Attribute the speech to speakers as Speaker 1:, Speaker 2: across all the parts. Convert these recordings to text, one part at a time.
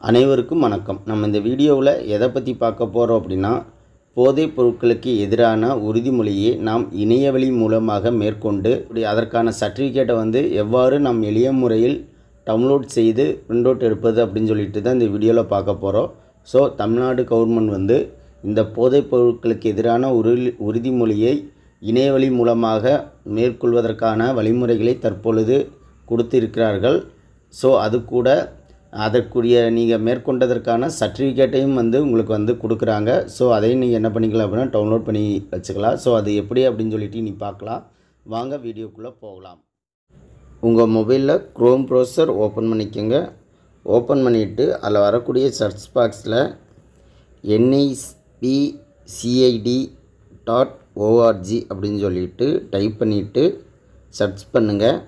Speaker 1: அனைவருக்கும் வணக்கம் நம்ம இந்த வீடியோவில் எதை பற்றி பார்க்க போகிறோம் அப்படின்னா போதைப் பொருட்களுக்கு எதிரான உறுதிமொழியை நாம் இணையவழி மூலமாக மேற்கொண்டு இப்படி அதற்கான சர்டிஃபிகேட்டை வந்து எவ்வாறு நாம் எளிய முறையில் டவுன்லோட் செய்து பிரிண்ட் அவுட் எடுப்பது அப்படின்னு சொல்லிட்டு தான் இந்த வீடியோவில் பார்க்க போகிறோம் ஸோ தமிழ்நாடு கவர்மெண்ட் வந்து இந்த போதைப் பொருட்களுக்கு எதிரான உறுதி உறுதிமொழியை இணையவழி மூலமாக மேற்கொள்வதற்கான வழிமுறைகளை தற்பொழுது கொடுத்திருக்கிறார்கள் ஸோ அது கூட அதற்குரிய நீங்கள் மேற்கொண்டதற்கான சர்டிஃபிகேட்டையும் வந்து உங்களுக்கு வந்து கொடுக்குறாங்க ஸோ அதையும் நீங்கள் என்ன பண்ணிக்கலாம் அப்படின்னா டவுன்லோட் பண்ணி வச்சுக்கலாம் ஸோ அது எப்படி அப்படின்னு சொல்லிட்டு நீ பார்க்கலாம் வாங்க வீடியோக்குள்ளே போகலாம் உங்கள் மொபைலில் க்ரோம் ப்ரௌசர் ஓப்பன் பண்ணிக்கோங்க ஓப்பன் பண்ணிவிட்டு அதில் வரக்கூடிய சர்ச் பாக்ஸில் என்ஐபி சிஐடி டாட் ஓஆர்ஜி அப்படின்னு சொல்லிட்டு டைப் பண்ணிவிட்டு சர்ச் பண்ணுங்கள்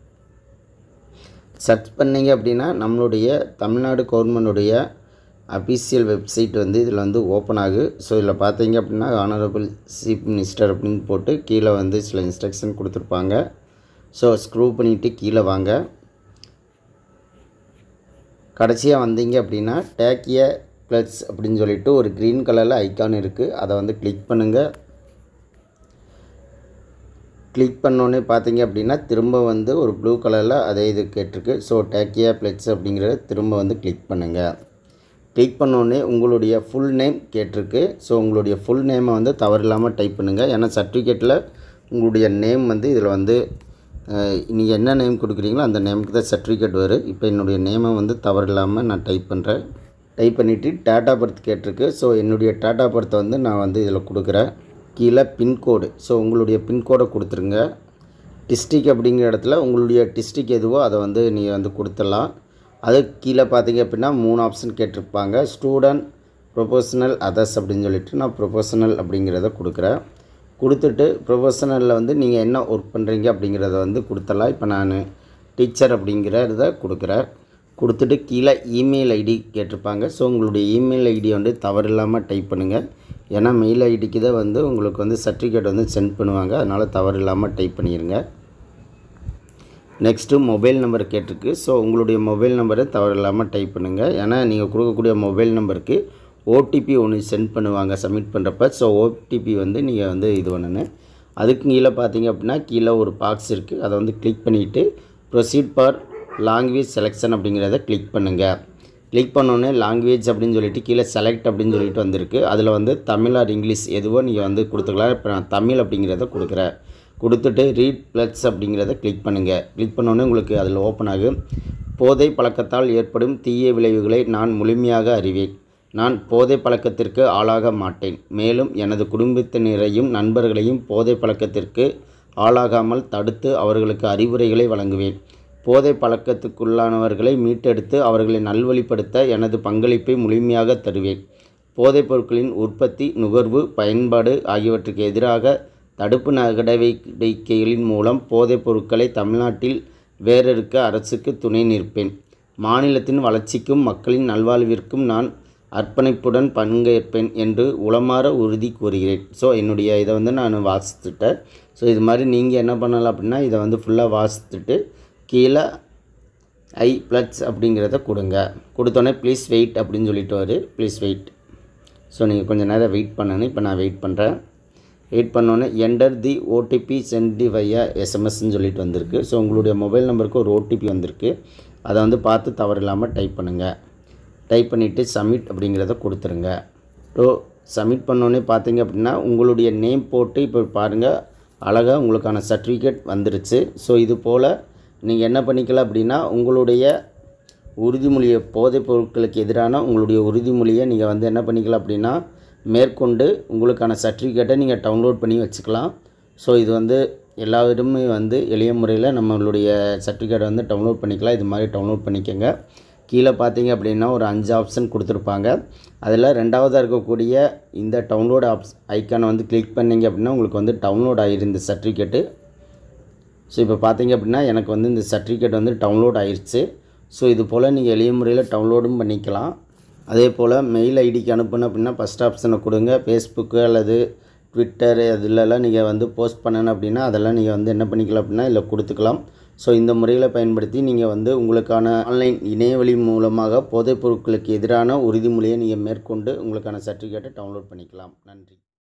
Speaker 1: சர்ச் பண்ணிங்க அப்படின்னா நம்மளுடைய தமிழ்நாடு கவர்மெண்டுடைய அஃபிஷியல் வெப்சைட் வந்து இதில் வந்து ஓப்பன் ஆகு ஸோ இதில் பார்த்தீங்க அப்படின்னா ஆனரபிள் சீஃப் மினிஸ்டர் அப்படின்னு போட்டு கீழே வந்து சில இன்ஸ்ட்ரக்ஷன் கொடுத்துருப்பாங்க ஸோ ஸ்க்ரூ பண்ணிவிட்டு கீழே வாங்க கடைசியாக வந்தீங்க அப்படின்னா டேக்கிய ப்ளஸ் அப்படின்னு சொல்லிட்டு ஒரு க்ரீன் கலரில் ஐக்கான் இருக்குது அதை வந்து கிளிக் பண்ணுங்கள் கிளிக் பண்ணோன்னே பார்த்தீங்க அப்படின்னா திரும்ப வந்து ஒரு ப்ளூ கலரில் அதே இது கேட்டிருக்கு ஸோ டேக்கியா ப்ளெட்ஸ் அப்படிங்கிறத திரும்ப வந்து கிளிக் பண்ணுங்கள் கிளிக் பண்ணோடனே உங்களுடைய ஃபுல் நேம் கேட்டிருக்கு ஸோ உங்களுடைய ஃபுல் நேமை வந்து தவறில்லாமல் டைப் பண்ணுங்கள் ஏன்னா சர்டிஃபிகேட்டில் உங்களுடைய நேம் வந்து இதில் வந்து நீங்கள் என்ன நேம் கொடுக்குறீங்களோ அந்த நேமுக்கு தான் சர்டிஃபிகேட் வரும் இப்போ என்னுடைய நேமை வந்து தவறில்லாமல் நான் டைப் பண்ணுறேன் டைப் பண்ணிவிட்டு டேட் ஆஃப் பர்த் கேட்டிருக்கு ஸோ என்னுடைய டேட் ஆஃப் பர்த்தை வந்து நான் வந்து இதில் கொடுக்குறேன் கீழே பின்கோடு ஸோ உங்களுடைய பின்கோடை கொடுத்துருங்க டிஸ்ட்ரிக் அப்படிங்கிற இடத்துல உங்களுடைய டிஸ்ட்ரிக் எதுவோ அதை வந்து நீங்கள் வந்து கொடுத்துடலாம் அது கீழே பார்த்தீங்க அப்படின்னா மூணு ஆப்ஷன் கேட்டிருப்பாங்க ஸ்டூடெண்ட் ப்ரொஃபஷனல் அதர்ஸ் அப்படின்னு சொல்லிட்டு நான் ப்ரொஃபஷனல் அப்படிங்கிறத கொடுக்குறேன் கொடுத்துட்டு ப்ரொஃபஷனலில் வந்து நீங்கள் என்ன ஒர்க் பண்ணுறீங்க அப்படிங்கிறத வந்து கொடுத்துடலாம் இப்போ நான் டீச்சர் அப்படிங்கிறத கொடுக்குறேன் கொடுத்துட்டு கீழே இமெயில் ஐடி கேட்டிருப்பாங்க ஸோ உங்களுடைய இமெயில் ஐடியை வந்து தவறில்லாமல் டைப் பண்ணுங்கள் ஏன்னா மெயில் ஐடிக்கு தான் வந்து உங்களுக்கு வந்து சர்டிஃபிகேட் வந்து சென்ட் பண்ணுவாங்க அதனால் தவறு இல்லாமல் டைப் பண்ணிடுங்க நெக்ஸ்ட்டு மொபைல் நம்பர் கேட்டிருக்கு ஸோ உங்களுடைய மொபைல் நம்பரை தவறு இல்லாமல் டைப் பண்ணுங்கள் ஏன்னா நீங்கள் கொடுக்கக்கூடிய மொபைல் நம்பருக்கு ஓடிபி ஒன்று சென்ட் பண்ணுவாங்க சப்மிட் பண்ணுறப்ப ஸோ ஓடிபி வந்து நீங்கள் வந்து இது பண்ணணும் அதுக்கு கீழே பார்த்தீங்க அப்படின்னா கீழே ஒரு பாக்ஸ் இருக்குது அதை வந்து கிளிக் பண்ணிவிட்டு ப்ரொசீட் ஃபார் லாங்குவேஜ் செலெக்ஷன் அப்படிங்கிறத கிளிக் பண்ணுங்கள் கிளிக் பண்ணோன்னே லாங்குவேஜ் அப்படின்னு சொல்லிட்டு கீழே செலக்ட் அப்படின்னு சொல்லிட்டு வந்திருக்கு அதில் வந்து தமிழ் ஆர் இங்கிலீஷ் எதுவோ நீங்கள் வந்து கொடுத்துக்கலாம் இப்போ நான் தமிழ் அப்படிங்கிறத கொடுக்குறேன் கொடுத்துட்டு ரீட் ப்ளஸ் அப்படிங்கிறத கிளிக் பண்ணுங்கள் கிளிக் பண்ணோன்னே உங்களுக்கு அதில் ஓப்பன் ஆகும் போதை பழக்கத்தால் ஏற்படும் தீய விளைவுகளை நான் முழுமையாக அறிவேன் நான் போதை பழக்கத்திற்கு ஆளாக மாட்டேன் மேலும் எனது குடும்பத்தினரையும் நண்பர்களையும் போதை பழக்கத்திற்கு ஆளாகாமல் தடுத்து அவர்களுக்கு அறிவுரைகளை வழங்குவேன் போதை பழக்கத்துக்குள்ளானவர்களை மீட்டெடுத்து அவர்களை நல்வழிப்படுத்த எனது பங்களிப்பை முழுமையாக தருவேன் போதைப் பொருட்களின் உற்பத்தி நுகர்வு பயன்பாடு ஆகியவற்றுக்கு எதிராக தடுப்பு நடவடிக்கைகளின் மூலம் போதைப் பொருட்களை தமிழ்நாட்டில் வேறறுக்க அரசுக்கு துணை நிற்பேன் மாநிலத்தின் வளர்ச்சிக்கும் மக்களின் நல்வாழ்விற்கும் நான் அர்ப்பணிப்புடன் பங்கேற்பேன் என்று உளமாற உறுதி கூறுகிறேன் ஸோ என்னுடைய இதை வந்து நான் வாசித்துட்டேன் ஸோ இது மாதிரி நீங்கள் என்ன பண்ணலாம் அப்படின்னா இதை வந்து ஃபுல்லாக வாசித்துட்டு கீழே ஐ ப்ளஸ் அப்படிங்கிறத கொடுங்க கொடுத்தோன்னே ப்ளீஸ் வெயிட் அப்படின்னு சொல்லிட்டு வரு ப்ளீஸ் வெயிட் ஸோ நீங்கள் கொஞ்சம் நேரம் வெயிட் பண்ணணும் இப்போ நான் வெயிட் பண்ணுறேன் வெயிட் பண்ணோன்னே என்டர் தி ஓடிபி சென்டி வையா எஸ்எம்எஸ்ன்னு சொல்லிட்டு வந்திருக்கு ஸோ உங்களுடைய மொபைல் நம்பருக்கு ஒரு ஓடிபி வந்திருக்கு அதை வந்து பார்த்து தவறு இல்லாமல் டைப் பண்ணுங்கள் டைப் பண்ணிவிட்டு சப்மிட் அப்படிங்கிறத கொடுத்துருங்க ஸோ சப்மிட் பண்ணோன்னே பார்த்தீங்க அப்படின்னா உங்களுடைய நேம் போட்டு இப்போ பாருங்கள் அழகாக உங்களுக்கான சர்டிஃபிகேட் வந்துருச்சு ஸோ இது போல் நீங்கள் என்ன பண்ணிக்கலாம் அப்படின்னா உங்களுடைய உறுதிமொழியை போதைப் பொருட்களுக்கு எதிரான உங்களுடைய உறுதிமொழியை நீங்கள் வந்து என்ன பண்ணிக்கலாம் அப்படின்னா மேற்கொண்டு உங்களுக்கான சர்டிஃபிகேட்டை நீங்கள் டவுன்லோட் பண்ணி வச்சுக்கலாம் ஸோ இது வந்து எல்லாருமே வந்து எளிய முறையில் நம்மளுடைய சர்டிஃபிகேட்டை வந்து டவுன்லோட் பண்ணிக்கலாம் இது மாதிரி டவுன்லோட் பண்ணிக்கோங்க கீழே பார்த்தீங்க அப்படின்னா ஒரு அஞ்சு ஆப்ஷன் கொடுத்துருப்பாங்க அதில் ரெண்டாவதாக இருக்கக்கூடிய இந்த டவுன்லோட் ஆப்ஸ் ஐக்கானை வந்து கிளிக் பண்ணிங்க அப்படின்னா உங்களுக்கு வந்து டவுன்லோட் ஆகிரு இந்த சர்டிஃபிகேட்டு ஸோ இப்போ பார்த்தீங்க அப்படின்னா எனக்கு வந்து இந்த சர்டிஃபிகேட் வந்து டவுன்லோட் ஆயிடுச்சு ஸோ இது போல் நீங்கள் எளிய முறையில் டவுன்லோடும் பண்ணிக்கலாம் அதே போல் மெயில் ஐடிக்கு அனுப்பணும் அப்படின்னா ஃபஸ்ட் ஆப்ஷனை கொடுங்க ஃபேஸ்புக்கு அல்லது ட்விட்டர் அதிலெல்லாம் நீங்கள் வந்து போஸ்ட் பண்ணணும் அப்படின்னா அதெல்லாம் நீங்கள் வந்து என்ன பண்ணிக்கலாம் அப்படின்னா இதில் கொடுத்துக்கலாம் ஸோ இந்த முறைகளை பயன்படுத்தி நீங்கள் வந்து உங்களுக்கான ஆன்லைன் இணையவழி மூலமாக போதைப் பொருட்களுக்கு எதிரான உறுதிமொழியை நீங்கள் மேற்கொண்டு உங்களுக்கான சர்டிஃபிகேட்டை டவுன்லோட் பண்ணிக்கலாம் நன்றி